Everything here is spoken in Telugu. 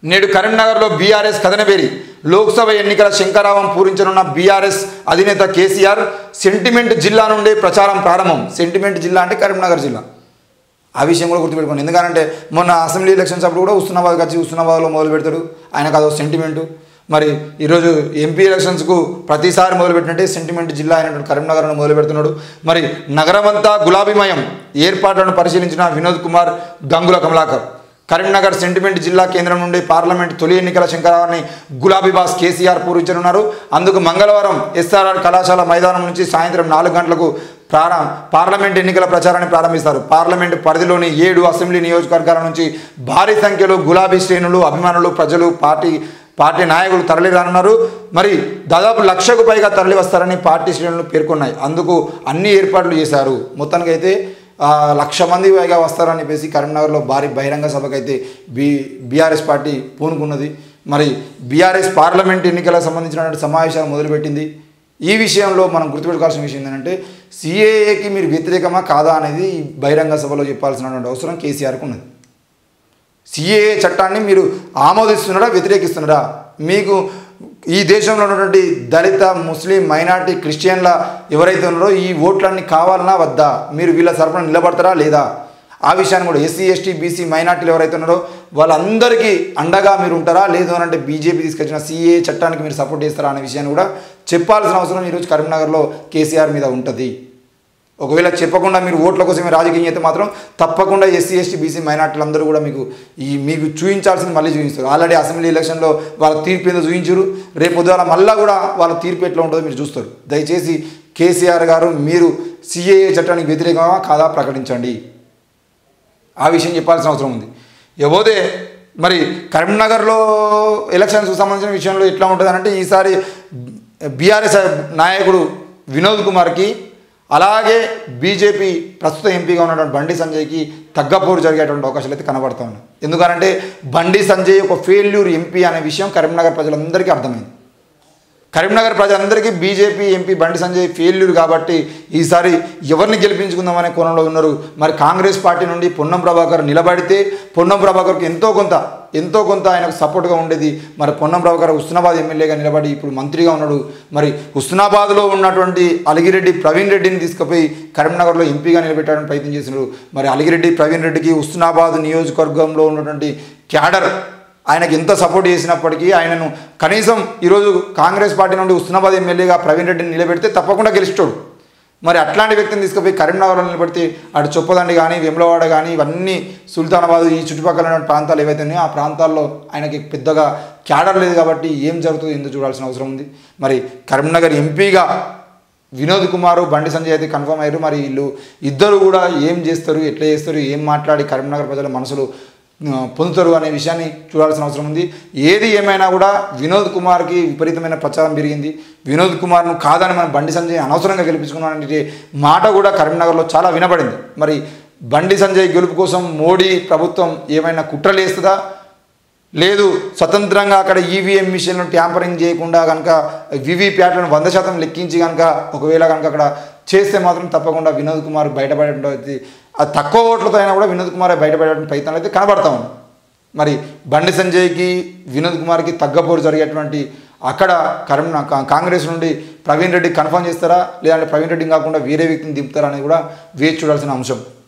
నేడు కరీంనగర్లో బీఆర్ఎస్ కథనబేరి లోక్సభ ఎన్నికల శంకరావం పూరించనున్న బీఆర్ఎస్ అధినేత కేసీఆర్ సెంటిమెంట్ జిల్లా నుండి ప్రచారం ప్రారంభం సెంటిమెంట్ జిల్లా అంటే కరీంనగర్ జిల్లా ఆ విషయం కూడా గుర్తుపెట్టుకోండి ఎందుకంటే మొన్న అసెంబ్లీ ఎలక్షన్స్ అప్పుడు కూడా హుస్నాబాద్కి వచ్చి హుస్నాబాద్లో మొదలు పెడతాడు ఆయనకు అదో సెంటిమెంటు మరి ఈరోజు ఎంపీ ఎలక్షన్స్కు ప్రతిసారి మొదలుపెట్టినట్టే సెంటిమెంట్ జిల్లా అయినటువంటి కరీంనగర్ను మొదలు పెడుతున్నాడు మరి నగరమంతా గులాబీమయం ఏర్పాట్లను పరిశీలించిన వినోద్ కుమార్ గంగుల కమలాకర్ కరీంనగర్ సెంటిమెంట్ జిల్లా కేంద్రం నుండి పార్లమెంట్ తొలి ఎన్నికల శంకరాన్ని గులాబీ బాస్ కేసీఆర్ పూరించనున్నారు అందుకు మంగళవారం ఎస్ఆర్ఆర్ కళాశాల మైదానం నుంచి సాయంత్రం నాలుగు గంటలకు ప్రారం పార్లమెంట్ ఎన్నికల ప్రచారాన్ని ప్రారంభిస్తారు పార్లమెంట్ పరిధిలోని ఏడు అసెంబ్లీ నియోజకవర్గాల నుంచి భారీ సంఖ్యలో గులాబీ శ్రేణులు అభిమానులు ప్రజలు పార్టీ పార్టీ నాయకులు తరలి రానున్నారు మరి దాదాపు లక్షకు పైగా తరలి వస్తారని పార్టీ శ్రేణులు పేర్కొన్నాయి అందుకు అన్ని ఏర్పాట్లు చేశారు మొత్తానికైతే ఆ, లక్ష మంది పైగా వస్తారని చెప్పేసి కరీంనగర్లో భారీ బహిరంగ సభకైతే బీ బీఆర్ఎస్ పార్టీ పూనుకున్నది మరి బీఆర్ఎస్ పార్లమెంట్ ఎన్నికలకు సంబంధించినటువంటి సమావేశాలు మొదలుపెట్టింది ఈ విషయంలో మనం గుర్తుపెట్టుకోవాల్సిన విషయం ఏంటంటే సిఏఏకి మీరు వ్యతిరేకమా కాదా అనేది ఈ బహిరంగ సభలో చెప్పాల్సినటువంటి అవసరం కేసీఆర్కు ఉన్నది సిఏఏ చట్టాన్ని మీరు ఆమోదిస్తున్నారా వ్యతిరేకిస్తున్నారా మీకు ఈ దేశంలో ఉన్నటువంటి దళిత ముస్లిం మైనార్టీ క్రిస్టియన్ల ఎవరైతే ఉన్నారో ఈ ఓట్లన్నీ కావాలన్నా వద్దా మీరు వీళ్ళ తరపున నిలబడతారా లేదా ఆ విషయాన్ని కూడా ఎస్సీ ఎస్టీ బీసీ మైనార్టీలు ఎవరైతే ఉన్నారో వాళ్ళందరికీ అండగా మీరు ఉంటారా లేదు అని అంటే బీజేపీ తీసుకొచ్చిన సిఏ చట్టానికి మీరు సపోర్ట్ చేస్తారా అనే విషయాన్ని కూడా చెప్పాల్సిన అవసరం ఈరోజు కరీంనగర్లో కేసీఆర్ మీద ఉంటుంది ఒకవేళ చెప్పకుండా మీరు ఓట్ల కోసమే రాజకీయం చేస్తే మాత్రం తప్పకుండా ఎస్సీ ఎస్టీ బీసీ మైనార్టీలు అందరూ కూడా మీకు ఈ మీకు చూపించాల్సింది మళ్ళీ చూపిస్తారు ఆల్రెడీ అసెంబ్లీ ఎలక్షన్లో వాళ్ళ తీర్పు ఏదో చూపించారు రేపు పొద్దున మళ్ళీ కూడా వాళ్ళ తీర్పు ఎట్లా ఉంటుందో మీరు చూస్తారు దయచేసి కేసీఆర్ గారు మీరు సిఏఏ చట్టానికి వ్యతిరేకంగా కాదా ప్రకటించండి ఆ విషయం చెప్పాల్సిన అవసరం ఉంది ఇకపోతే మరి కరీంనగర్లో ఎలక్షన్స్కి సంబంధించిన విషయంలో ఎట్లా ఉంటుంది అంటే ఈసారి బీఆర్ఎస్ నాయకుడు వినోద్ కుమార్కి అలాగే బీజేపీ ప్రస్తుత ఎంపీగా ఉన్నటువంటి బండి సంజయ్కి తగ్గపోరు జరిగేటువంటి అవకాశాలు అయితే కనబడతా ఉన్నాయి ఎందుకంటే బండి సంజయ్ ఒక ఫెయిల్యూర్ ఎంపీ అనే విషయం కరీంనగర్ ప్రజలందరికీ అర్థమైంది కరీంనగర్ ప్రజలందరికీ బీజేపీ ఎంపీ బండి సంజయ్ ఫెయిల్యూర్ కాబట్టి ఈసారి ఎవరిని గెలిపించుకుందామనే కోణంలో ఉన్నారు మరి కాంగ్రెస్ పార్టీ నుండి పొన్నం ప్రభాకర్ నిలబడితే పొన్నం ప్రభాకర్కి ఎంతో కొంత ఎంతో కొంత ఆయనకు సపోర్ట్గా ఉండేది మరి పొన్నం ప్రభాకర్ హుస్నాబాద్ ఎమ్మెల్యేగా నిలబడి ఇప్పుడు మంత్రిగా ఉన్నాడు మరి హుస్నాబాద్లో ఉన్నటువంటి అలిగిరెడ్డి ప్రవీణ్ రెడ్డిని తీసుకుపోయి కరీంనగర్లో ఎంపీగా నిలబెట్టడానికి ప్రయత్నం చేసినారు మరి అలిగిరెడ్డి ప్రవీణ్ రెడ్డికి హుస్నాబాద్ నియోజకవర్గంలో ఉన్నటువంటి క్యాడర్ ఆయనకి ఎంత సపోర్ట్ చేసినప్పటికీ ఆయనను కనీసం ఈరోజు కాంగ్రెస్ పార్టీ నుండి ఉస్నాబాద్ ఎమ్మెల్యేగా ప్రవీణ్ రెడ్డిని నిలబెడితే తప్పకుండా గెలుస్తాడు మరి అట్లాంటి వ్యక్తిని తీసుకుపోయి కరీంనగర్లో నిలబెడితే అటు చొప్పదండి కానీ వెమ్లవాడ కానీ ఇవన్నీ సుల్తానాబాద్ ఈ చుట్టుపక్కల ఉన్న ప్రాంతాలు ఏవైతే ఉన్నాయో ఆ ప్రాంతాల్లో ఆయనకి పెద్దగా క్యాడర్ లేదు కాబట్టి ఏం జరుగుతుందో ఎందుకు చూడాల్సిన అవసరం ఉంది మరి కరీంనగర్ ఎంపీగా వినోద్ కుమార్ బండి సంజయ్ అయితే కన్ఫర్మ్ అయ్యారు మరి వీళ్ళు ఇద్దరు కూడా ఏం చేస్తారు ఎట్లా చేస్తారు ఏం మాట్లాడి కరీంనగర్ ప్రజల మనసులు ఆ, పొందుతారు అనే విషయాన్ని చూడాల్సిన అవసరం ఉంది ఏది ఏమైనా కూడా వినోద్ కుమార్కి విపరీతమైన ప్రచారం పెరిగింది వినోద్ కుమార్ను కాదని మనం బండి సంజయ్ అనవసరంగా గెలిపించుకున్నానంటే మాట కూడా కరీంనగర్లో చాలా వినబడింది మరి బండి సంజయ్ గెలుపు కోసం మోడీ ప్రభుత్వం ఏమైనా కుట్రలేస్తుందా లేదు స్వతంత్రంగా అక్కడ ఈవీఎం మిషన్లు ట్యాంపరింగ్ చేయకుండా కనుక వివిప్యాట్లను వంద శాతం లెక్కించి కనుక ఒకవేళ కనుక అక్కడ చేస్తే మాత్రం తప్పకుండా వినోద్ కుమార్ బయటపడేటువంటి ఆ తక్కువ ఓట్లతో అయినా కూడా వినోద్ కుమార్ బయటపడేటువంటి ప్రయత్నాలు అయితే కనబడతా ఉంది మరి బండి సంజయ్కి వినోద్ కుమార్కి తగ్గపోరు జరిగేటువంటి అక్కడ కరీం కా- కాంగ్రెస్ నుండి ప్రవీణ్ రెడ్డి కన్ఫర్మ్ చేస్తారా లేదంటే ప్రవీణ్ రెడ్డిని కాకుండా వేరే వ్యక్తిని దింపుతారా అనేది కూడా వేచి చూడాల్సిన అంశం